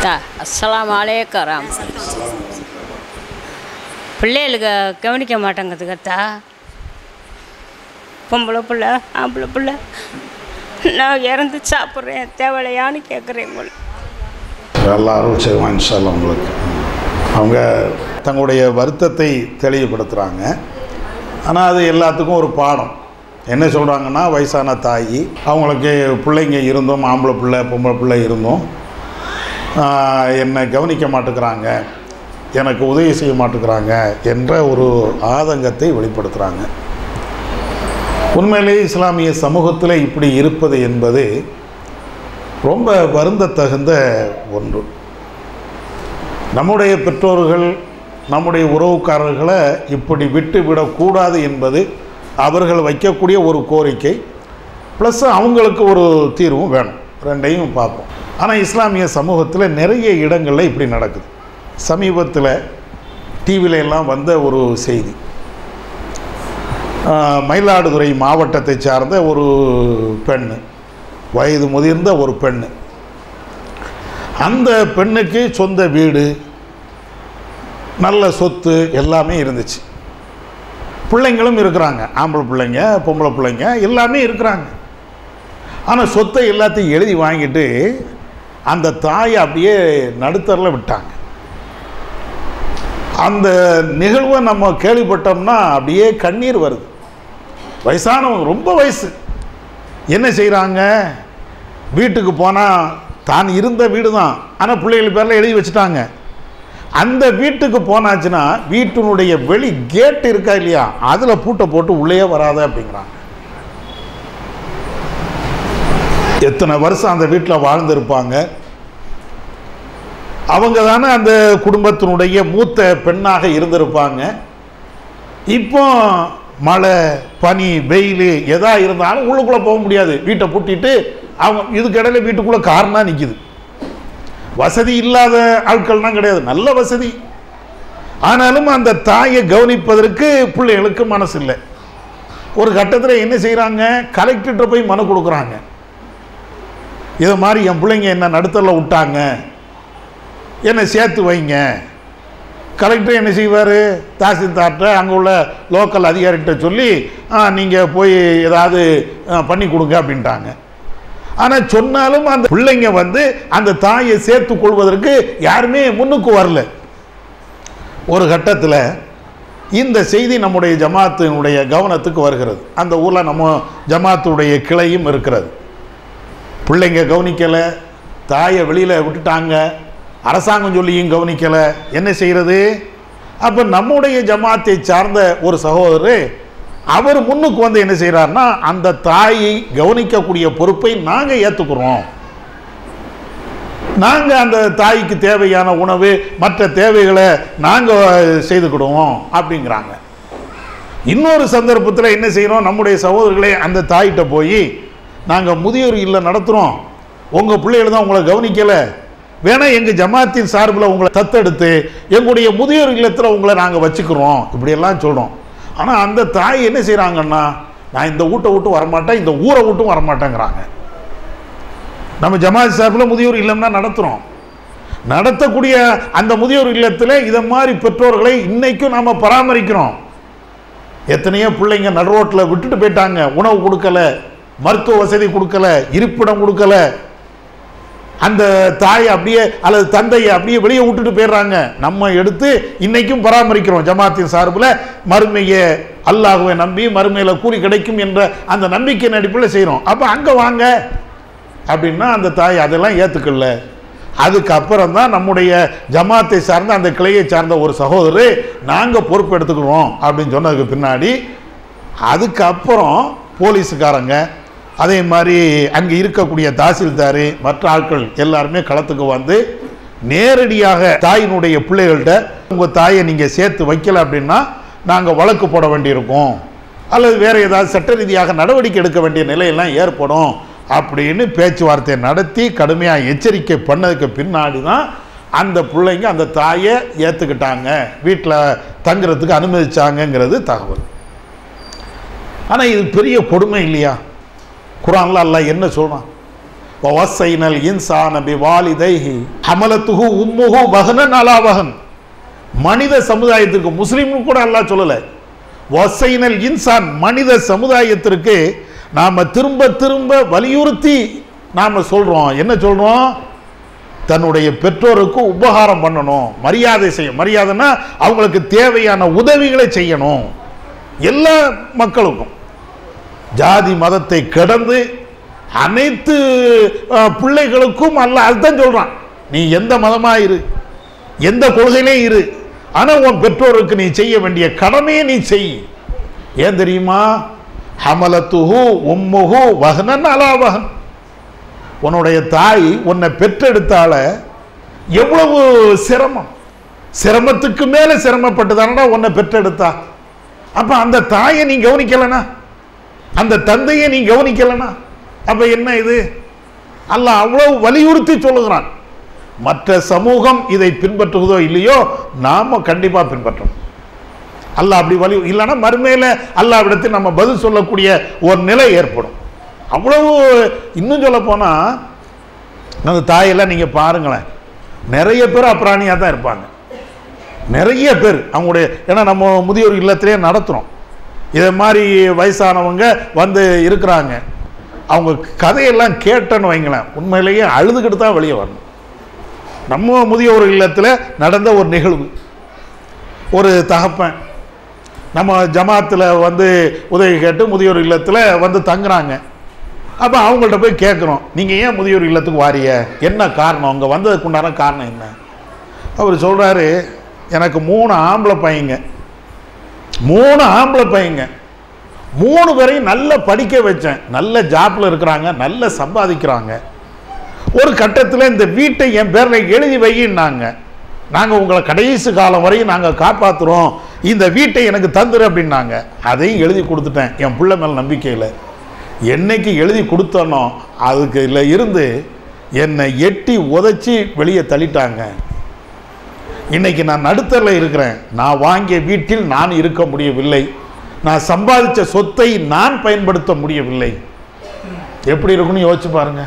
தா அஸ்ஸலாமு அலைக்கும் ராம் பிள்ளைகளுக்கு கவனிக்க மாட்டேங்குது அத்தா பொம்பளை பிள்ளை ஆம்பளை பிள்ளை நான் இறந்து சாப்பிட்றேன் தேவையில்லையான்னு கேட்குறேன் உங்களுக்கு எல்லாரும் செய்வான் இன்ஷால்லா உங்களுக்கு அவங்க தங்களுடைய வருத்தத்தை தெளிவுபடுத்துகிறாங்க ஆனால் அது எல்லாத்துக்கும் ஒரு பாடம் என்ன சொல்கிறாங்கன்னா வயசான தாய் அவங்களுக்கு பிள்ளைங்க இருந்தோம் ஆம்பளை பிள்ளை பொம்பளை பிள்ளை இருந்தோம் ஆஹ், என்னை கவனிக்க மாட்டேங்கிறாங்க எனக்கு உதவி செய்ய மாட்டேங்கிறாங்க என்ற ஒரு ஆதங்கத்தை வெளிப்படுத்துகிறாங்க உண்மையிலேயே இஸ்லாமிய சமூகத்தில் இப்படி இருப்பது என்பது ரொம்ப வருந்தத்தகுந்த ஒன்று நம்முடைய பெற்றோர்கள் நம்முடைய உறவுக்காரர்களை இப்படி விட்டு விடக்கூடாது என்பது அவர்கள் வைக்கக்கூடிய ஒரு கோரிக்கை ப்ளஸ் அவங்களுக்கு ஒரு தீர்வும் வேணும் ரெண்டையும் பார்ப்போம் ஆனால் இஸ்லாமிய சமூகத்தில் நிறைய இடங்களில் இப்படி நடக்குது சமீபத்தில் டிவில எல்லாம் வந்த ஒரு செய்தி ஆஹ், மயிலாடுதுறை மாவட்டத்தை சார்ந்த ஒரு பெண் வயது முதிர்ந்த ஒரு பெண் அந்த பெண்ணுக்கு சொந்த வீடு நல்ல சொத்து எல்லாமே இருந்துச்சு பிள்ளைங்களும் இருக்கிறாங்க ஆம்பளை பிள்ளைங்க பொம்பளை பிள்ளைங்க எல்லாமே இருக்கிறாங்க ஆனால் சொத்தை எல்லாத்தையும் எழுதி வாங்கிட்டு அந்த தாயை அப்படியே நடுத்தரில் விட்டாங்க அந்த நிகழ்வை நம்ம கேள்விப்பட்டோம்னா அப்படியே கண்ணீர் வருது வயசானவங்க ரொம்ப வயசு என்ன செய்கிறாங்க வீட்டுக்கு போனால் தான் இருந்த வீடு தான் ஆனால் பிள்ளைகள் பேரில் எழுதி வச்சுட்டாங்க அந்த வீட்டுக்கு போனாச்சுன்னா வீட்டினுடைய வெளி கேட் இருக்கா இல்லையா அதில் பூட்டை போட்டு உள்ளேயே வராத அப்படிங்கிறாங்க எத்தனை வருஷம் அந்த வீட்டில் வாழ்ந்திருப்பாங்க அவங்க தானே அந்த குடும்பத்தினுடைய மூத்த பெண்ணாக இருந்திருப்பாங்க இப்போ மழை பனி வெயில் எதா இருந்தாலும் உள்ளுக்குள்ளே போக முடியாது வீட்டை பூட்டிட்டு அவங்க இதுக்கிடையில வீட்டுக்குள்ளே காரணா நிற்கிது வசதி இல்லாத ஆட்கள்லாம் கிடையாது நல்ல வசதி ஆனாலும் அந்த தாயை கவனிப்பதற்கு பிள்ளைகளுக்கு மனசு இல்லை ஒரு கட்டத்தில் என்ன செய்கிறாங்க கலெக்டர்கிட்ட போய் மனு கொடுக்குறாங்க இது மாதிரி என் பிள்ளைங்க என்ன நடுத்தரில் விட்டாங்க என்னை சேர்த்து வைங்க கலெக்டர் என்ன செய்வார் தாசில்தார்கிட்ட அங்கே உள்ள லோக்கல் அதிகாரிகிட்ட சொல்லி நீங்கள் போய் ஏதாவது ஆ, பண்ணி கொடுங்க அப்படின்ட்டாங்க ஆனால் சொன்னாலும் அந்த பிள்ளைங்க வந்து அந்த தாயை சேர்த்து கொள்வதற்கு யாருமே முன்னுக்கு வரல ஒரு கட்டத்தில் இந்த செய்தி நம்முடைய ஜமாத்தினுடைய கவனத்துக்கு வருகிறது அந்த ஊரில் நம்ம ஜமாத்துடைய கிளையும் இருக்கிறது பிள்ளைங்க கவனிக்கலை தாயை வெளியில் விட்டுட்டாங்க அரசாங்கம் சொல்லியும் கவனிக்கலை என்ன செய்கிறது அப்போ நம்முடைய ஜமாத்தை சார்ந்த ஒரு சகோதரர் அவர் முன்னுக்கு வந்து என்ன செய்கிறாருன்னா அந்த தாயை கவனிக்கக்கூடிய பொறுப்பை நாங்கள் ஏற்றுக்கிறோம் நாங்கள் அந்த தாய்க்கு தேவையான உணவு மற்ற தேவைகளை நாங்கள் செய்துக்கிடுவோம் அப்படிங்கிறாங்க இன்னொரு சந்தர்ப்பத்தில் என்ன செய்கிறோம் நம்முடைய சகோதரர்களே அந்த தாயிட்ட போய் நாங்கள் முதியோர் இல்ல நடத்துகிறோம் உங்கள் பிள்ளைகள் தான் உங்களை கவனிக்கலை வேணா எங்கள் ஜமாத்தின் சார்பில் உங்களை தத்தெடுத்து எங்களுடைய முதியோர் இல்லத்தில் உங்களை நாங்கள் வச்சுக்கிறோம் இப்படியெல்லாம் சொல்கிறோம் ஆனால் அந்த தாய் என்ன செய்கிறாங்கன்னா நான் இந்த வீட்டை விட்டு வரமாட்டேன் இந்த ஊரை விட்டும் வரமாட்டேங்கிறாங்க நம்ம ஜமாத் சார்பில் முதியோர் இல்லம்னா நடத்துகிறோம் நடத்தக்கூடிய அந்த முதியோர் இல்லத்தில் இதை மாதிரி பெற்றோர்களை இன்னைக்கும் நாம் பராமரிக்கிறோம் எத்தனையோ பிள்ளைங்க நடுரோட்டில் விட்டுட்டு போயிட்டாங்க உணவு கொடுக்கல மருத்துவ வசதி கொடுக்கல இருப்பிடம் கொடுக்கல அந்த தாய் அப்படியே அல்லது தந்தையை அப்படியே வெளியே விட்டுட்டு போயிடுறாங்க நம்ம எடுத்து இன்னைக்கும் பராமரிக்கிறோம் ஜமாத்தின் சார்பில் மறுமையை அல்லாஹுவை நம்பி மறுமையில் கூலி கிடைக்கும் என்ற அந்த நம்பிக்கையின் அடிப்படையில் செய்கிறோம் அப்போ அங்கே வாங்க அப்படின்னா அந்த தாய் அதெல்லாம் ஏற்றுக்கல அதுக்கப்புறம் தான் நம்முடைய ஜமாத்தை சார்ந்த அந்த கிளையை சார்ந்த ஒரு சகோதரர் நாங்கள் பொறுப்பு எடுத்துக்கிறோம் அப்படின்னு சொன்னதுக்கு பின்னாடி அதுக்கப்புறம் போலீஸுக்காரங்க அதே மாதிரி அங்கே இருக்கக்கூடிய தாசில்தார் மற்ற ஆட்கள் எல்லாருமே களத்துக்கு வந்து நேரடியாக தாயினுடைய பிள்ளைகள்கிட்ட உங்கள் தாயை நீங்கள் சேர்த்து வைக்கல அப்படின்னா நாங்கள் வழக்கு போட வேண்டியிருக்கும் அல்லது வேறு ஏதாவது சட்ட ரீதியாக நடவடிக்கை எடுக்க வேண்டிய நிலையெல்லாம் ஏற்படும் அப்படின்னு பேச்சுவார்த்தை நடத்தி கடுமையாக எச்சரிக்கை பண்ணதுக்கு பின்னாடி தான் அந்த பிள்ளைங்க அந்த தாயை ஏற்றுக்கிட்டாங்க வீட்டில் தங்குறதுக்கு அனுமதிச்சாங்கங்கிறது தகவல் ஆனால் இது பெரிய கொடுமை இல்லையா குரான்ல அல்லாஹ் என்ன சொல்றான் வவசைனல் இன்சான பிவாலிதைஹி ஹமலத்துஹு உம்முஹு வஹனன் அலா வஹன் மனித சமுதாயத்திற்கு முஸ்லீம் கூட அல்லாஹ் சொல்லலை வசைனல் இன்சான் மனித சமுதாயத்திற்கு நாம திரும்ப திரும்ப வலியுறுத்தி நாம சொல்றோம் என்ன சொல்றோம் தன்னுடைய பெற்றோருக்கு உபகாரம் பண்ணணும் மரியாதை செய்ய மரியாதைன்னா அவங்களுக்கு தேவையான உதவிகளை செய்யணும் எல்லா மக்களுக்கும் ஜாதி மதத்தை கடந்து அனைத்து அஹ், பிள்ளைகளுக்கும் அல்ல அதுதான் சொல்றான் நீ எந்த மதமா இரு எந்த கொள்கையிலே இரு ஆனா உன் பெற்றோருக்கு நீ செய்ய வேண்டிய கடமையை நீ செய் ஏன் தெரியுமா ஹமலத்துஹு உம்முஹு வஹனன் அலா வஹன் உன்னுடைய தாய் உன்னை பெற்றெடுத்தால எவ்வளவு சிரமம் சிரமத்துக்கு மேல சிரமப்பட்டு தானடா உன்னை பெற்றெடுத்தா அப்ப அந்த தாயை நீ கவனிக்கலனா அந்த தந்தையை நீ கவனிக்கலனா அப்ப என்ன இது அல்லாஹ் அவ்வளவு வலியுறுத்தி சொல்லுகிறான் மற்ற சமூகம் இதை பின்பற்றுவதோ இல்லையோ நாம கண்டிப்பா பின்பற்றணும் அல்லாஹ் அப்படி வலி இல்லைன்னா மறுமையில அல்லாவிடத்தில் நம்ம பதில் சொல்லக்கூடிய ஒரு நிலை ஏற்படும் அவ்வளவு இன்னும் சொல்ல போனா அந்த தாயெல்லாம் நீங்க பாருங்களேன் நிறைய பேர் அப்பிராணியாக தான் இருப்பாங்க நிறைய பேர் அவங்களுடைய ஏன்னா நம்ம முதியோர் இல்லத்திலே நடத்துகிறோம் இதை மாதிரி வயசானவங்க வந்து இருக்கிறாங்க அவங்க கதையெல்லாம் கேட்டேன்னு வைங்களேன் உண்மையிலேயே அழுதுகிட்டு தான் வெளியே வரணும் நம்ம முதியோர் இல்லத்தில் நடந்த ஒரு நிகழ்வு ஒரு தகப்பன் நம்ம ஜமாத்தில் வந்து உதவி கேட்டு முதியோர் இல்லத்தில் வந்து தங்குறாங்க அப்போ அவங்கள்ட்ட போய் கேட்குறோம் நீங்கள் ஏன் முதியோர் இல்லத்துக்கு வாரிய என்ன காரணம் அங்கே வந்ததுக்கு உண்டான காரணம் என்ன அவர் சொல்கிறாரு எனக்கு மூணு ஆம்பளை பையங்க மூணு ஆம்பளை பையங்க மூணு பேரையும் நல்லா படிக்க வச்சேன் நல்ல ஜாப்ல இருக்கிறாங்க நல்ல சம்பாதிக்கிறாங்க ஒரு கட்டத்தில் இந்த வீட்டை என் பேரில் எழுதி வையின்னாங்க நாங்கள் உங்களை கடைசி காலம் வரையும் நாங்கள் காப்பாற்றுறோம் இந்த வீட்டை எனக்கு தந்துரு அப்படின்னாங்க அதையும் எழுதி கொடுத்துட்டேன் என் பிள்ளை மேல் நம்பிக்கையில் என்னைக்கு எழுதி கொடுத்தனோ அதுக்கு இல்லை இருந்து என்னை எட்டி உதைச்சி வெளியே தள்ளிட்டாங்க இன்னைக்கு நான் நடுத்தரில் இருக்கிறேன் நான் வாங்கிய வீட்டில் நான் இருக்க முடியவில்லை நான் சம்பாதிச்ச சொத்தை நான் பயன்படுத்த முடியவில்லை எப்படி இருக்குன்னு யோசிச்சு பாருங்க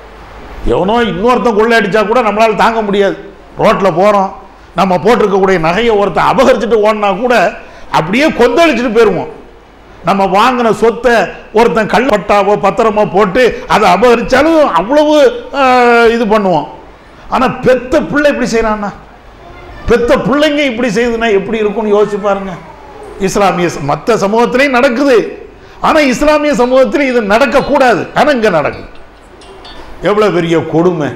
எவனோ இன்னொருத்தன் கொள்ளை அடிச்சா கூட நம்மளால தாங்க முடியாது ரோட்டில் போகிறோம் நம்ம போட்டிருக்கக்கூடிய நகையை ஒருத்தன் அபகரிச்சுட்டு ஓடினா கூட அப்படியே கொந்தளிச்சுட்டு போயிடுவோம் நம்ம வாங்கின சொத்தை ஒருத்தன் கல்பட்டாவோ பத்திரமோ போட்டு அதை அபகரிச்சாலும் அவ்வளவு ஆஹ், இது பண்ணுவோம் ஆனால் பெத்த பிள்ளை இப்படி செய்கிறான்னா பெத்த பிள்ளைங்க இப்படி செய்யுதுன்னா எப்படி இருக்கும்னு யோசிச்சு பாருங்க இஸ்லாமிய மற்ற சமூகத்திலையும் நடக்குது ஆனால் இஸ்லாமிய சமூகத்தில் இது நடக்கக்கூடாது ஆனால் இங்கே நடக்குது எவ்வளோ பெரிய கொடுமை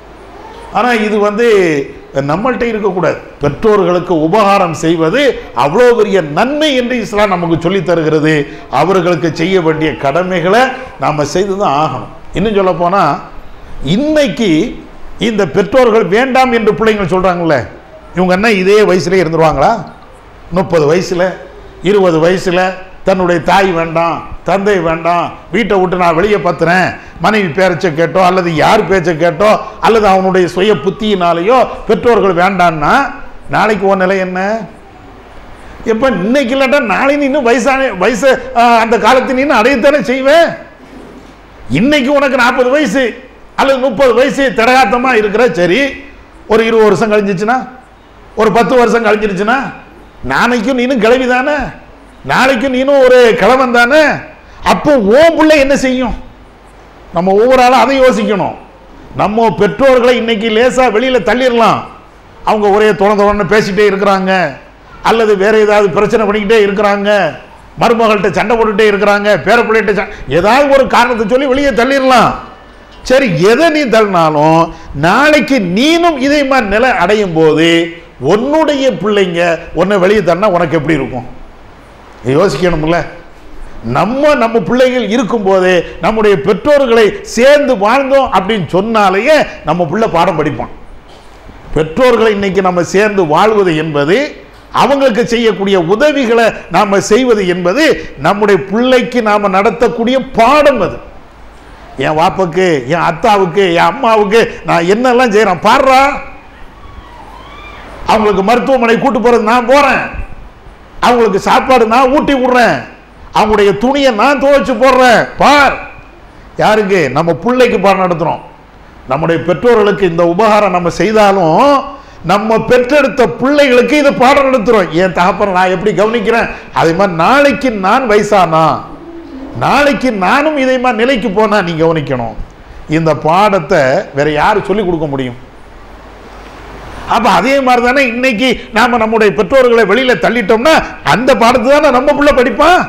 ஆனால் இது வந்து நம்மள்கிட்ட இருக்கக்கூடாது பெற்றோர்களுக்கு உபகாரம் செய்வது அவ்வளோ பெரிய நன்மை என்று இஸ்லாம் நமக்கு சொல்லித் தருகிறது அவர்களுக்கு செய்ய வேண்டிய கடமைகளை நாம் செய்து தான் ஆகணும் இன்னும் சொல்ல போனால் இன்னைக்கு இந்த பெற்றோர்கள் வேண்டாம் என்று பிள்ளைங்க சொல்கிறாங்களே இவங்க என்ன இதே வயசுலேயே இருந்துருவாங்களா முப்பது வயசில் இருபது வயசில் தன்னுடைய தாய் வேண்டாம் தந்தை வேண்டாம் வீட்டை விட்டு நான் வெளியே பத்துறேன் மனைவி பேரச்சை கேட்டோ அல்லது யார் பேச்சை கேட்டோ அல்லது அவனுடைய சுய புத்தியினாலேயோ பெற்றோர்கள் வேண்டான்னா நாளைக்கு உன் நிலை என்ன எப்போ இன்னைக்கு இல்லாட்டா நாளை நீ இன்னும் வயசான வயசு ஆஹ், அந்த காலத்தை நீ இன்னும் அடையத்தானே செய்வேன் இன்னைக்கு உனக்கு நாற்பது வயசு அல்லது முப்பது வயசு திடகாத்தமா இருக்கிற சரி ஒரு இருபது வருஷம் கழிஞ்சிச்சுன்னா ஒரு பத்து வருஷம் கழிஞ்சிருச்சுன்னா நாளைக்கும் நீனும் கிளவி தானே நாளைக்கும் நீனும் ஒரு கிழவன் தானே அப்போ ஓ பிள்ளை என்ன செய்யும் நம்ம ஒவ்வொரு ஆளும் அதை யோசிக்கணும் நம்ம பெற்றோர்களை இன்னைக்கு லேசா வெளியில தள்ளிடலாம் அவங்க ஒரே தொண தொணன்னு பேசிட்டே இருக்கிறாங்க அல்லது வேற ஏதாவது பிரச்சனை பண்ணிக்கிட்டே இருக்கிறாங்க மருமகள்கிட்ட சண்டை போட்டுட்டே இருக்கிறாங்க பேர பிள்ளைகிட்ட ச- ஏதாவது ஒரு காரணத்தை சொல்லி வெளியே தள்ளிடலாம் சரி எதை நீ தள்ளினாலும் நாளைக்கு நீனும் இதே மாதிரி நிலை அடையும் போது உன்னுடைய பிள்ளைங்க உன்னை வெளியே தள்ளனா உனக்கு எப்படி இருக்கும் யோசிக்கணும்ல நம்ம நம்ம பிள்ளைகள் இருக்கும்போதே நம்முடைய பெற்றோர்களை சேர்ந்து வாழ்ந்தோம் அப்படின்னு சொன்னாலேயே நம்ம பிள்ளை பாடம் படிப்பான் பெற்றோர்களை இன்னைக்கு நம்ம சேர்ந்து வாழ்வது என்பது அவங்களுக்கு செய்யக்கூடிய உதவிகளை நாம செய்வது என்பது நம்முடைய பிள்ளைக்கு நாம நடத்தக்கூடிய பாடம் அது என் வாப்புக்கு என் அத்தாவுக்கு என் அம்மாவுக்கு நான் என்னெல்லாம் செய்கிறேன் பாடுறா அவங்களுக்கு மருத்துவமனை கூட்டு போறது நான் போறேன் அவங்களுக்கு சாப்பாடு நான் ஊட்டி விடுறேன் அவங்களுடைய துணியை நான் துவைச்சு போடுறேன் பார் யாருக்கு நம்ம பிள்ளைக்கு பாடம் நடத்துகிறோம் நம்முடைய பெற்றோர்களுக்கு இந்த உபகாரம் நம்ம செய்தாலும் நம்ம பெற்றெடுத்த பிள்ளைகளுக்கு இது பாடம் நடத்துகிறோம் என் தகப்பனை நான் எப்படி கவனிக்கிறேன் அதே மாதிரி நாளைக்கு நான் வயசானா நாளைக்கு நானும் இதே மாதிரி நிலைக்கு போனா நீ கவனிக்கணும் இந்த பாடத்தை வேற யாரு சொல்லிக் கொடுக்க முடியும் அப்ப அதே மாதிரி தானே இன்னைக்கு நாம நம்முடைய பெற்றோர்களை வெளியில தள்ளிட்டோம்னா அந்த பாடத்தை தானே நம்ம புள்ள படிப்பான்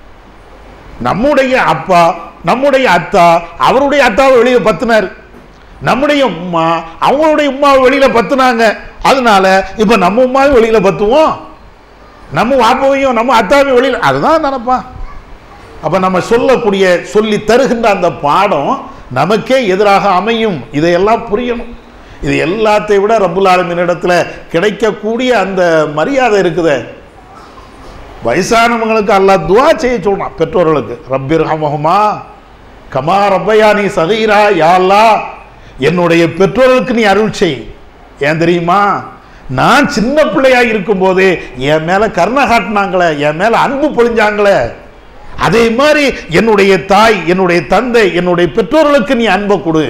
நம்முடைய அப்பா நம்முடைய அத்தா அவருடைய அத்தாவை வெளியே பத்துனார் நம்முடைய உம்மா அவங்களுடைய உம்மாவை வெளியில பத்துனாங்க அதனால இப்ப நம்ம உம்மாவை வெளியில பத்துவோம் நம்ம வாப்பாவையும் நம்ம அத்தாவையும் வெளியில அதுதான் நினைப்பான் அப்ப நம்ம சொல்லக்கூடிய சொல்லி தருகின்ற அந்த பாடம் நமக்கே எதிராக அமையும் இதையெல்லாம் புரியணும் இது எல்லாத்தை விட ரப்புல் ஆலமீன் இடத்துல கிடைக்கக்கூடிய அந்த மரியாதை இருக்குதே வயசானவங்களுக்கு அல்லாஹ் துவா செய்ய சொல்றான் பெற்றோர்களுக்கு ரப்பிர் ஹமஹுமா கமா ரப்பயானி சதீரா யா அல்லாஹ் என்னுடைய பெற்றோர்களுக்கு நீ அருள் செய் ஏன் தெரியுமா நான் சின்ன பிள்ளையா இருக்கும்போது என் மேல கருணை காட்டினாங்களே என் மேல அன்பு பொழிஞ்சாங்களே அதே மாதிரி என்னுடைய தாய் என்னுடைய தந்தை என்னுடைய பெற்றோர்களுக்கு நீ அன்பை கொடு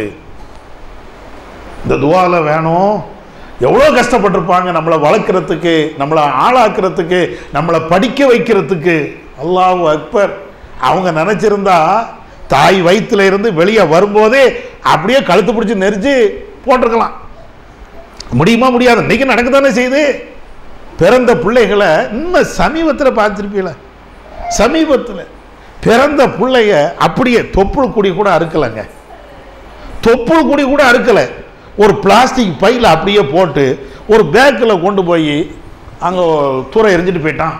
இந்த துவால வேணும் எவ்வளோ கஷ்டப்பட்டிருப்பாங்க நம்மளை வளர்க்குறதுக்கு நம்மளை ஆளாக்குறதுக்கு நம்மளை படிக்க வைக்கிறதுக்கு அல்லாஹ் அக்பர் அவங்க நினச்சிருந்தா தாய் வயிற்றுல இருந்து வெளியே வரும்போதே அப்படியே கழுத்து பிடிச்சி நெரிச்சு போட்டிருக்கலாம் முடியுமா முடியாது இன்னைக்கு நடக்க தானே செய்யுது பிறந்த பிள்ளைகளை இன்னும் சமீபத்தில் பார்த்துருப்பீங்கள சமீபத்தில் பிறந்த பிள்ளைய அப்படியே தொப்புள் குடி கூட அறுக்கலைங்க தொப்புள் குடி கூட அறுக்கலை ஒரு பிளாஸ்டிக் பையில் அப்படியே போட்டு ஒரு பேக்கில் கொண்டு போய் அங்கே தூரம் எரிஞ்சிட்டு போயிட்டான்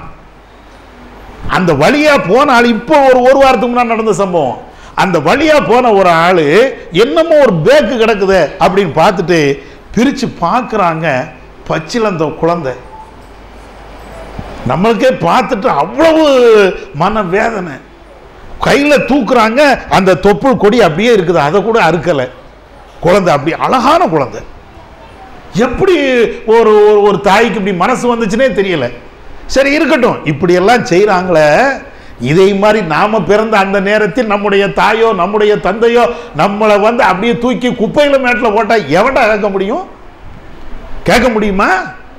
அந்த வழியா போன ஆள் இப்போ ஒரு ஒரு வாரத்துக்கு முன்னாடி நடந்த சம்பவம் அந்த வழியா போன ஒரு ஆள் என்னமோ ஒரு பேக்கு கிடக்குதே அப்படின்னு பார்த்துட்டு பிரித்து பார்க்குறாங்க பச்சிலந்த குழந்தை நம்மளுக்கே பார்த்துட்டு அவ்வளவு மன வேதனை கையில் தூக்குறாங்க அந்த தொப்புள் கொடி அப்படியே இருக்குது அதை கூட அறுக்கலை குழந்தை அப்படி அழகான குழந்தை எப்படி ஒரு ஒரு- ஒரு தாய்க்கு இப்படி மனசு வந்துச்சுன்னே தெரியல சரி இருக்கட்டும் இப்படி எல்லாம் செய்கிறாங்களே இதே மாதிரி நாம பிறந்த அந்த நேரத்தில் நம்முடைய தாயோ நம்முடைய தந்தையோ நம்மளை வந்து அப்படியே தூக்கி குப்பையில மேட்டில் போட்டா எவன்டா கேட்க முடியும் கேட்க முடியுமா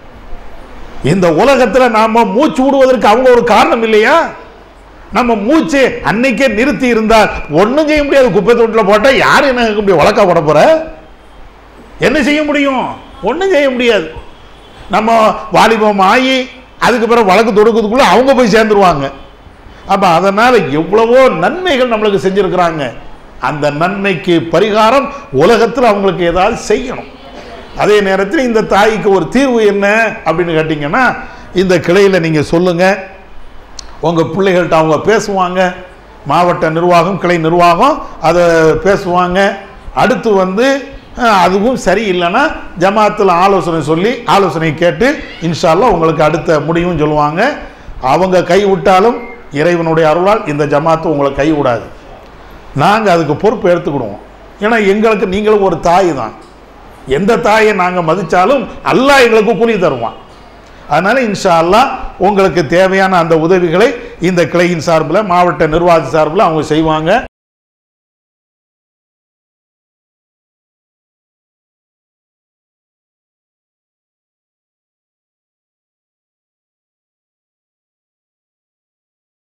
இந்த உலகத்துல நாம மூச்சு விடுவதற்கு அவங்க ஒரு காரணம் இல்லையா நம்ம மூச்சு அன்னைக்கே நிறுத்தி இருந்தால் ஒண்ணும் செய்ய முடியாது குப்பை தொட்டில் போட்டா யார் என்ன கேட்க முடியும் வழக்கா போட போற என்ன செய்ய முடியும் ஒண்ணும் செய்ய முடியாது நம்ம வாலிபம் ஆகி அதுக்கு பிறகு வழக்கு தொடுக்கிறதுக்குள்ள அவங்க போய் சேர்ந்துருவாங்க அப்ப அதனால எவ்வளவோ நன்மைகள் நம்மளுக்கு செஞ்சிருக்கிறாங்க அந்த நன்மைக்கு பரிகாரம் உலகத்தில் அவங்களுக்கு ஏதாவது செய்யணும் அதே நேரத்தில் இந்த தாய்க்கு ஒரு தீர்வு என்ன அப்படின்னு கேட்டிங்கன்னா இந்த கிளையில் நீங்கள் சொல்லுங்கள் உங்கள் பிள்ளைகள்கிட்ட அவங்க பேசுவாங்க மாவட்ட நிர்வாகம் கிளை நிர்வாகம் அதை பேசுவாங்க அடுத்து வந்து அஹ், அதுவும் சரியில்லைன்னா ஜமாத்தில் ஆலோசனை சொல்லி ஆலோசனை கேட்டு இன்ஷால்லா உங்களுக்கு அடுத்த முடிவும் சொல்லுவாங்க அவங்க கை விட்டாலும் இறைவனுடைய அருளால் இந்த ஜமாத்து உங்களை கை விடாது நாங்கள் அதுக்கு பொறுப்பு எடுத்துக்கிடுவோம் ஏன்னா எங்களுக்கு நீங்களும் ஒரு தாய் தான் எந்த தாயை நாங்கள் மதித்தாலும் அல்லாஹ் எங்களுக்கு கூலி தருவான் அதனால இன்ஷா அல்லாஹ் உங்களுக்கு தேவையான அந்த உதவிகளை இந்த கிளையின் சார்பில் மாவட்ட நிர்வாக சார்பில் அவங்க செய்வாங்க